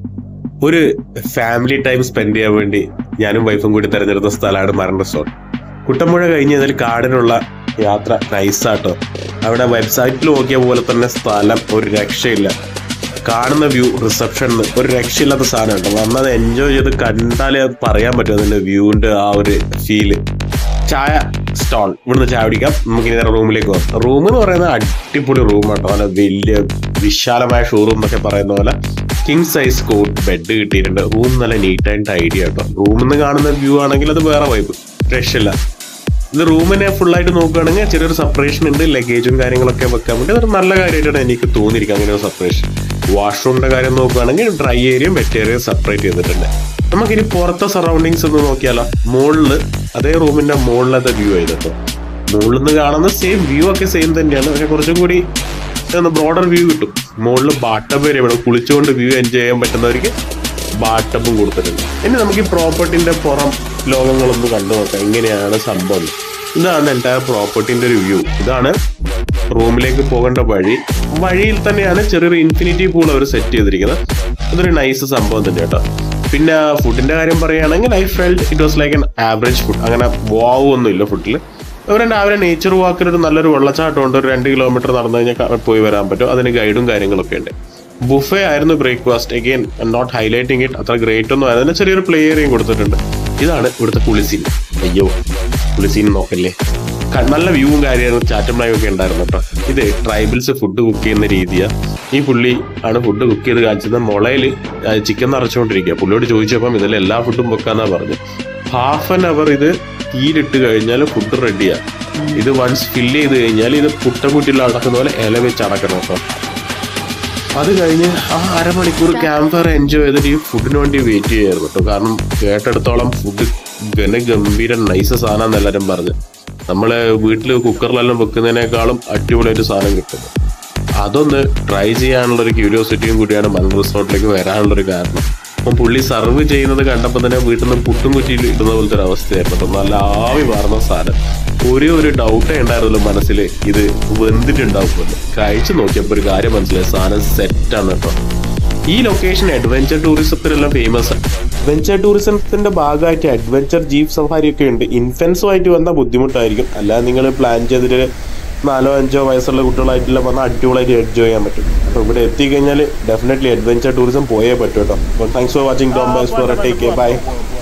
ഒരു family time spend ചെയ്യാൻ വേണ്ടി ഞാനും വൈഫും കൂടി തെരഞ്ഞെടുത്ത സ്ഥലമാണ് മരൺ റിസോർട്ട് കുട്ടമ്പുഴ കഴിഞ്ഞ് കഴിഞ്ഞാൽ കാടിനുള്ള യാത്ര നൈസാട്ടോ അവിടെ വെബ്സൈറ്റിൽ നോക്കിയ പോലെ തന്നെ സ്ഥലം ഒരു രക്ഷയില്ല കാണുന്ന വ്യൂ റിസപ്ഷൻ ഒരു രക്ഷയില്ലാത്ത സാധനം കേട്ടോ വന്നത് എൻജോയ് ചെയ്ത് കണ്ടാലേ അത് പറയാൻ പറ്റും അതിന്റെ വ്യൂവിന്റെ ആ ഒരു ഫീല് ചായ സ്റ്റാൾ ഇവിടുന്ന് ചായ കുടിക്കാം നമുക്ക് ഇനി നേരെ റൂമിലേക്ക് പോകാം റൂം എന്ന് പറയുന്നത് അടിപൊളി റൂം കേട്ടോ നല്ല വലിയ വിശാലമായ ഷോറൂം എന്നൊക്കെ പറയുന്ന പോലെ കിങ് സൈസ് കോട്ട് ബെഡ് കിട്ടിയിട്ടുണ്ട് റൂം നല്ല നീറ്റ് ആൻഡ് ഐഡിയ കേട്ടോ റൂമിൽ നിന്ന് കാണുന്ന വ്യൂ ആണെങ്കിൽ അത് വേറെ വൈബ് രക്ഷയില്ല ഇത് റൂമിനെ ഫുൾ ആയിട്ട് നോക്കുകയാണെങ്കിൽ ചെറിയൊരു സെപ്പറേഷൻ ഉണ്ട് ലഗേജും കാര്യങ്ങളൊക്കെ വെക്കാൻ വേണ്ടി അതൊരു നല്ല കാര്യമായിട്ടാണ് എനിക്ക് തോന്നിയിരിക്കുക അങ്ങനെ ഒരു സെപ്പറേഷൻ വാഷ്റൂമിന്റെ കാര്യം നോക്കുകയാണെങ്കിൽ ഡ്രൈ ഏരിയയും വെറ്റ് ഏരിയയും സെപ്പറേറ്റ് ചെയ്തിട്ടുണ്ട് നമുക്കിനി പുറത്തെ സറൗണ്ടിങ്സ് ഒന്ന് നോക്കിയാലോ മുകളിൽ അതേ റൂമിന്റെ മുകളിലത്തെ വ്യൂ ആയിരുന്നു മുകളിൽ നിന്ന് കാണുന്ന സെയിം വ്യൂ ഒക്കെ സെയിം തന്നെയാണ് പക്ഷെ കുറച്ചും കൂടി ഒന്ന് ബ്രോഡർ വ്യൂ കിട്ടും മുകളിൽ ബാട്ടപ്പ് വരെ വേണം കുളിച്ചുകൊണ്ട് വ്യൂ എൻജോയ് ചെയ്യാൻ പറ്റുന്നവർക്ക് ബാട്ടപ്പും കൊടുത്തിട്ടുണ്ട് ഇനി നമുക്ക് ഈ പ്രോപ്പർട്ടിന്റെ പുറം ലോകങ്ങളൊന്ന് കണ്ടു നോക്കാം എങ്ങനെയാണ് സംഭവം ഇതാണ് എൻ്റെ പ്രോപ്പർട്ടിന്റെ ഒരു വ്യൂ ഇതാണ് റൂമിലേക്ക് പോകേണ്ട വഴി വഴിയിൽ തന്നെയാണ് ചെറിയൊരു ഇൻഫിനിറ്റി പൂൾ അവർ സെറ്റ് ചെയ്തിരിക്കുന്നത് അതൊരു നൈസ് സംഭവം തന്നെ കേട്ടോ പിന്നെ ഫുഡിന്റെ കാര്യം പറയുകയാണെങ്കിൽ I felt it was like an average food അങ്ങനെ വാവ് ഒന്നും ഇല്ല ഫുഡിൽ അവർ രാവിലെ നേച്ചർ വാക്കിൽ ഒരു നല്ലൊരു വെള്ളച്ചാട്ടം ഉണ്ട് ഒരു രണ്ട് കിലോമീറ്റർ നടന്നു കഴിഞ്ഞാൽ ക- പോയി വരാൻ പറ്റും അതിന് ഗൈഡും കാര്യങ്ങളൊക്കെ ഉണ്ട് ബുഫേ ആയിരുന്നു breakfast again not highlighting it അത്ര ഗ്രേറ്റ് ഒന്നും ആയിരുന്നു ചെറിയൊരു പ്ലേ ഏരിയയും കൊടുത്തിട്ടുണ്ട് ഇതാണ് ഇവിടുത്തെ കുളിസീൻ അയ്യോ കുളിസീൻ നോക്കല്ലേ ക- നല്ല വ്യൂവും കാര്യങ്ങളും ചാറ്റമ്ലായും ഒക്കെ ഉണ്ടായിരുന്നു കേട്ടോ ഇത് ട്രൈബൽസ് ഫുഡ് കുക്ക് ചെയ്യുന്ന രീതിയാ ഈ പുള്ളി ആണ് ഫുഡ് കുക്ക് ചെയ്ത് കാണിച്ചത് മുളയിൽ ചിക്കൻ നിറച്ചുകൊണ്ടിരിക്കുക പുള്ളിയോട് ചോദിച്ചപ്പം ഇതിൽ എല്ലാ ഫുഡും വെക്കാന്നാ പറഞ്ഞു ഹാഫ് ആൻ അവർ ഇത് തീയിലിട്ട് കഴിഞ്ഞാൽ ഫുഡ് റെഡിയാ ഇത് വൺസ് ഫില്ല് ചെയ്ത് കഴിഞ്ഞാൽ ഇത് പുട്ടക്കുറ്റിയിൽ അടക്കുന്ന പോലെ ഇല വെച്ച് അടക്കണം കേട്ടോ അത് കഴിഞ്ഞ് ആ അരമണിക്കൂർ ക്യാമ്പ് ഫയർ എൻജോയ് ചെയ്തിട്ട് ഈ ഫുഡിന് വേണ്ടി വെയിറ്റ് ചെയ്യായിരുന്നു കേട്ടോ കാരണം കേട്ടെടുത്തോളം ഫുഡ് ഗംഭീര നൈസ് സാധനം എല്ലാവരും പറഞ്ഞു നമ്മള് വീട്ടിൽ കുക്കറിലെല്ലാം വെക്കുന്നതിനേക്കാളും അടിപൊളിയായിട്ട് സാധനം കിട്ടും അതൊന്ന് ട്രൈ ചെയ്യാനുള്ള ഒരു ക്യൂരിയോസിറ്റിയും കൂടിയാണ് മലൻ റിസോർട്ടിലേക്ക് വരാനുള്ള ഒരു കാരണം അപ്പം പുള്ളി സർവ് ചെയ്യുന്നത് കണ്ടപ്പോൾ തന്നെ വീട്ടിൽ നിന്ന് പുട്ടും കുറ്റിയിൽ ഇടുന്ന പോലത്തെ ഒരു അവസ്ഥയായിരുന്നു കേട്ടോ നല്ല ആവി മാറുന്ന സാധനം ഒരേ ഒരു ഡൗട്ടേ ഉണ്ടായിരുന്നല്ലോ മനസ്സിൽ ഇത് വെന്തിട്ടുണ്ടാവുമല്ലോ കഴിച്ചു നോക്കിയപ്പോൾ ഒരു കാര്യം മനസ്സിലായി സാധനം സെറ്റാണ് കേട്ടോ ഈ ലൊക്കേഷൻ അഡ്വഞ്ചർ ടൂറിസത്തിനെല്ലാം ഫേമസ് ആണ് അഡ്വഞ്ചർ ടൂറിസത്തിന്റെ ഭാഗമായിട്ട് അഡ്വഞ്ചർ ജീപ്പ് സഫാരി ഒക്കെ ഉണ്ട് ഇൻഫൻസുമായിട്ട് വന്നാൽ ബുദ്ധിമുട്ടായിരിക്കും അല്ലാതെ നിങ്ങൾ പ്ലാൻ ചെയ്തിട്ട് നാലോ അഞ്ചോ വയസ്സുള്ള കുട്ടികളായിട്ടുള്ള വന്നാൽ അടിപൊളിയായിട്ട് എൻജോയ് ചെയ്യാൻ പറ്റും അപ്പോൾ ഇവിടെ എത്തിക്കഴിഞ്ഞാൽ ഡെഫിനറ്റ്ലി അഡ്വഞ്ചർ ടൂറിസം പോയേ പറ്റും കേട്ടോ അപ്പോൾ താങ്ക്സ് ഫോർ വാച്ചിങ് ടോം ബൈസ് ഫോർ ടേക്ക് ബൈ